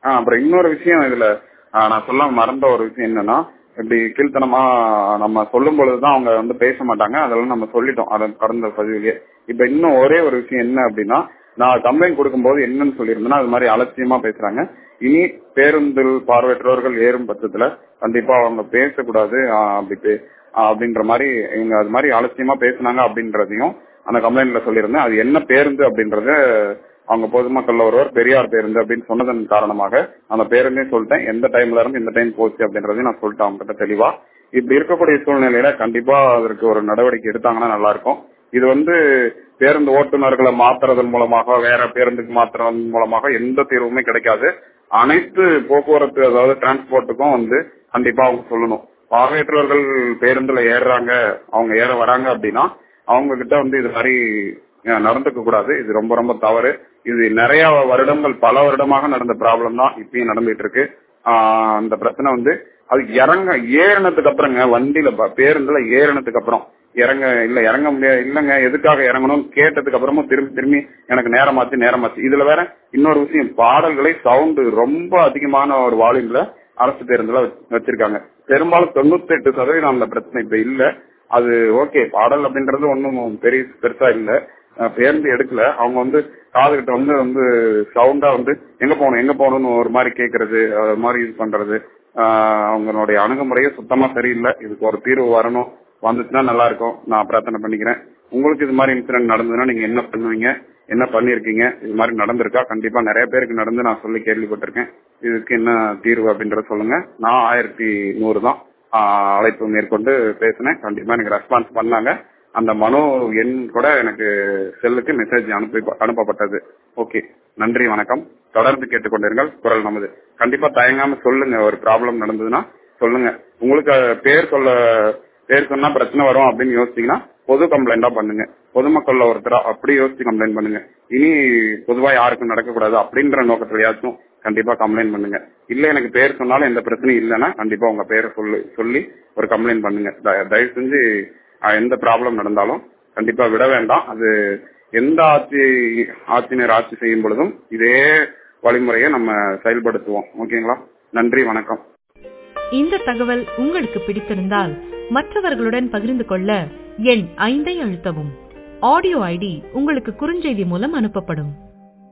ஆ, அப்புறம் இன்னொரு விஷயம் இதுல ஆ, நான் சொல்ல மறந்த ஒரு விஷயம் என்னன்னா இப்படி கீழ்த்தனமா நம்ம சொல்லும் பொழுதுதான் அவங்க வந்து பேச மாட்டாங்க அதெல்லாம் நம்ம சொல்லிட்டோம் அதை கடந்த பதிவுலயே இப்ப இன்னும் ஒரே ஒரு விஷயம் என்ன அப்படின்னா நான் கம்ப்ளைண்ட் கொடுக்கும்போது என்னன்னு சொல்லியிருந்தேன்னா அது மாதிரி அலட்சியமா பேசுறாங்க இனி பேருந்தில் பார்வையற்றவர்கள் ஏறும் பட்சத்துல கண்டிப்பா அவங்க பேசக்கூடாது ஆ, அப்படி பே- ஆ, அப்படின்ற மாதிரி இவங்க அது மாதிரி அலட்சியமா பேசுனாங்க அப்படின்றதையும் அந்த கம்ப்ளைண்ட்ல சொல்லியிருந்தேன் அது என்ன பேருந்து அப்படின்றத அவங்க பொதுமக்கள்ல ஒருவர் பெரியார் பேருந்து அப்படின்னு சொன்னதன் காரணமாக அந்த பேருந்தே சொல்லிட்டேன் எந்த டைம்ல இருந்து இந்த டைம் போச்சு அப்படின்றதையும் நான் சொல்லிட்டேன் அவங்க கிட்ட தெளிவா இப்படி இருக்கக்கூடிய சூழ்நிலையில கண்டிப்பா அதற்கு ஒரு நடவடிக்கை எடுத்தாங்கன்னா நல்லா இருக்கும் இது வந்து பேருந்து ஓட்டுநர்களை மாத்துறதன் மூலமாக வேற பேருந்துக்கு மாத்துறதன் மூலமாக எந்த தீர்வுமே கிடைக்காது அனைத்து போக்குவரத்து அதாவது டிரான்ஸ்போர்ட்டுக்கும் வந்து கண்டிப்பா அவங்க சொல்லணும் பார்வையற்றவர்கள் பேருந்துல ஏறுறாங்க அவங்க ஏற வராங்க அப்படின்னா அவங்க கிட்ட வந்து இது மாதிரி அஹ், நடந்துக்க கூடாது இது ரொம்ப ரொம்ப தவறு இது நிறைய வருடங்கள் பல வருடமாக நடந்த ப்ராப்ளம் தான் இப்பயும் நடந்துட்டு இருக்கு ஆஹ், அந்த பிரச்சனை வந்து அது இறங்க ஏறினதுக்கு அப்புறங்க வண்டியில ப- பேருந்துல ஏறினதுக்கு அப்புறம் இறங்க இல்ல இறங்க முடியாது இல்லங்க எதுக்காக இறங்கணும் கேட்டதுக்கு அப்புறமும் திரும்பி திரும்பி எனக்கு நேரமாச்சு நேரமாச்சு இதுல வேற இன்னொரு விஷயம் பாடல்களை சவுண்ட் ரொம்ப அதிகமான ஒரு வால்யூம்ல அரசு பேருந்துல வச்சு- வச்சிருக்காங்க பெரும்பாலும் தொண்ணூத்தி எட்டு சதவீதம் அந்த பிரச்சனை இப்ப இல்ல அது ஓகே பாடல் அப்படின்றது ஒன்றும் பெரிய பெருசா இல்ல அஹ் பேருந்து எடுக்கல அவங்க வந்து காதுகிட்ட வந்து வந்து சவுண்டா வந்து எங்க போகணும் எங்க போகணும்னு ஒரு மாதிரி கேக்குறது அது மாதிரி இது பண்றது ஆஹ் அவங்களுடைய அணுகுமுறையே சுத்தமா சரியில்லை இதுக்கு ஒரு தீர்வு வரணும் வந்துச்சுன்னா நல்லா இருக்கும் நான் பிரார்த்தனை பண்ணிக்கிறேன் உங்களுக்கு இது மாதிரி இன்சிடென்ட் நடந்ததுன்னா நீங்க என்ன பண்ணுவீங்க என்ன பண்ணிருக்கீங்க இது மாதிரி நடந்திருக்கா கண்டிப்பா நிறைய பேருக்கு நடந்து நான் சொல்லி கேள்விப்பட்டிருக்கேன் இதுக்கு என்ன தீர்வு அப்படின்றத சொல்லுங்க நான் ஆயிரத்தி நூறு தான் ஆஹ் அழைப்பு மேற்கொண்டு பேசினேன் கண்டிப்பா எனக்கு ரெஸ்பான்ஸ் பண்ணாங்க அந்த மனு எண் கூட எனக்கு செல்லுக்கு மெசேஜ் அனுப்பி அனுப்பப்பட்டது ஓகே நன்றி வணக்கம் தொடர்ந்து கேட்டுக்கொண்டிருங்கள் குரல் நமது கண்டிப்பா தயங்காம சொல்லுங்க ஒரு ப்ராப்ளம் நடந்ததுன்னா சொல்லுங்க உங்களுக்கு அஹ், பேர் சொல்ல பேர் சொன்னா பிரச்சனை வரும் அப்படின்னு யோசிச்சீங்கன்னா பொது கம்ப்ளைண்டா பண்ணுங்க பொதுமக்கள்ல ஒருத்தரா அப்படி யோசிச்சு கம்ப்ளைண்ட் பண்ணுங்க இனி பொதுவா யாருக்கும் நடக்கக்கூடாது அப்படின்ற நோக்கத்திலயாச்சும் கண்டிப்பா கம்ப்ளைண்ட் பண்ணுங்க இல்ல எனக்கு பேர் சொன்னாலும் எந்த பிரச்சனையும் இல்லைன்னா கண்டிப்பா உங்க பேரை சொல்லி சொல்லி ஒரு கம்ப்ளைண்ட் பண்ணுங்க த- தயவு செஞ்சு அஹ், எந்த ப்ராப்ளம் நடந்தாலும் கண்டிப்பா விட வேண்டாம் அது எந்த ஆட்சி ஆட்சியினர் ஆட்சி செய்யும் பொழுதும் இதே வழிமுறையை நம்ம செயல்படுத்துவோம் ஓகேங்களா நன்றி வணக்கம் இந்த தகவல் உங்களுக்கு பிடித்திருந்தால் மற்றவர்களுடன் பகிர்ந்து கொள்ள எண் ஐந்தை அழுத்தவும் ஆடியோ ஐடி உங்களுக்கு குறுஞ்செய்தி மூலம் அனுப்பப்படும்